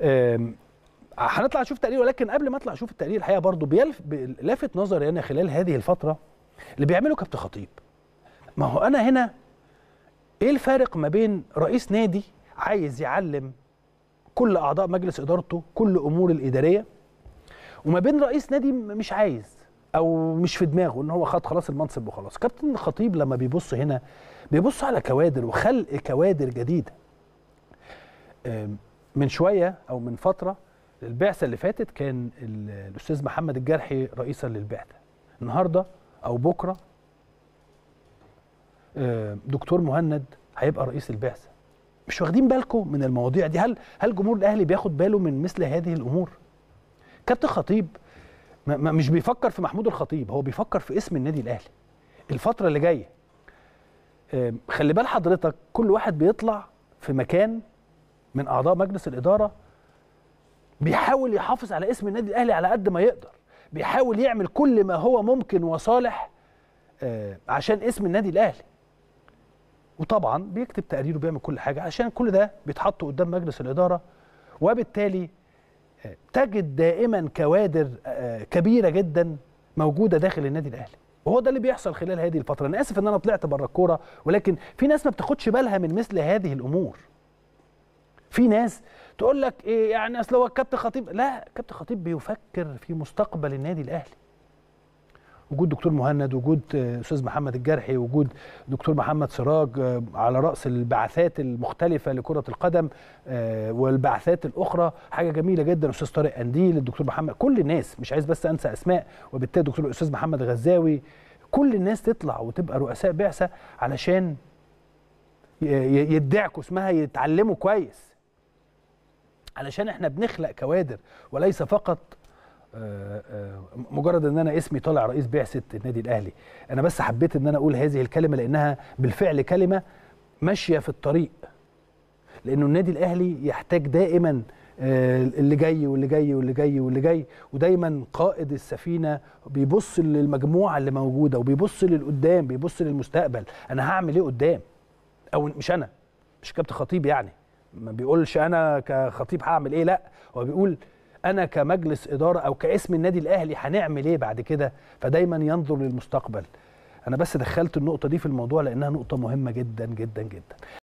آم، هنطلع نشوف تقرير ولكن قبل ما اطلع اشوف التقرير الحقيقه برضو بيلف لافت نظري انا خلال هذه الفتره اللي بيعمله كابتن خطيب ما هو انا هنا ايه الفارق ما بين رئيس نادي عايز يعلم كل اعضاء مجلس ادارته كل امور الاداريه وما بين رئيس نادي م- مش عايز او مش في دماغه ان هو خد خلاص المنصب وخلاص كابتن خطيب لما بيبص هنا بيبص على كوادر وخلق كوادر جديده آم، من شويه او من فتره البعثه اللي فاتت كان ال- الاستاذ محمد الجرحي رئيسا للبعثه النهارده او بكره آم، دكتور مهند هيبقى رئيس البعثه مش واخدين بالكم من المواضيع دي هل هل جمهور الاهلي بياخد باله من مثل هذه الامور كابتن خطيب ما- ما- مش بيفكر في محمود الخطيب هو بيفكر في اسم النادي الاهلي الفتره اللي جايه آم، خلي بال حضرتك كل واحد بيطلع في مكان من اعضاء مجلس الاداره بيحاول يحافظ على اسم النادي الاهلي على قد ما يقدر بيحاول يعمل كل ما هو ممكن وصالح آه، عشان اسم النادي الاهلي وطبعا بيكتب تقرير وبيعمل كل حاجه عشان كل ده بيتحط قدام مجلس الاداره وبالتالي آه، تجد دائما كوادر آه، كبيره جدا موجوده داخل النادي الاهلي وهو ده اللي بيحصل خلال هذه الفتره انا اسف ان انا طلعت بره الكوره ولكن في ناس ما بتاخدش بالها من مثل هذه الامور في ناس تقول لك ايه يعني اصل هو الكابتن خطيب لا كابتن خطيب بيفكر في مستقبل النادي الاهلي وجود دكتور مهند وجود آه، استاذ محمد الجرحي وجود دكتور محمد سراج آه، على راس البعثات المختلفه لكره القدم آه، والبعثات الاخرى حاجه جميله جدا استاذ طارق قنديل الدكتور محمد كل الناس مش عايز بس انسى اسماء وبالتالي الدكتور الاستاذ محمد غزاوي كل الناس تطلع وتبقى رؤساء بعثه علشان ي- ي- يدعكوا اسمها يتعلموا كويس علشان احنا بنخلق كوادر وليس فقط آه، آه، مجرد ان انا اسمي طالع رئيس بعثه النادي الاهلي انا بس حبيت ان انا اقول هذه الكلمه لانها بالفعل كلمه ماشيه في الطريق لانه النادي الاهلي يحتاج دائما آه، اللي جاي واللي جاي واللي جاي واللي جاي ودايما قائد السفينه بيبص للمجموعه اللي موجوده وبيبص للقدام بيبص للمستقبل انا هعمل ايه قدام او مش انا مش كابتن خطيب يعني ما بيقولش انا كخطيب هعمل ايه لا هو بيقول انا كمجلس اداره او كاسم النادي الاهلي هنعمل ايه بعد كده فدايما ينظر للمستقبل انا بس دخلت النقطه دي في الموضوع لانها نقطه مهمه جدا جدا جدا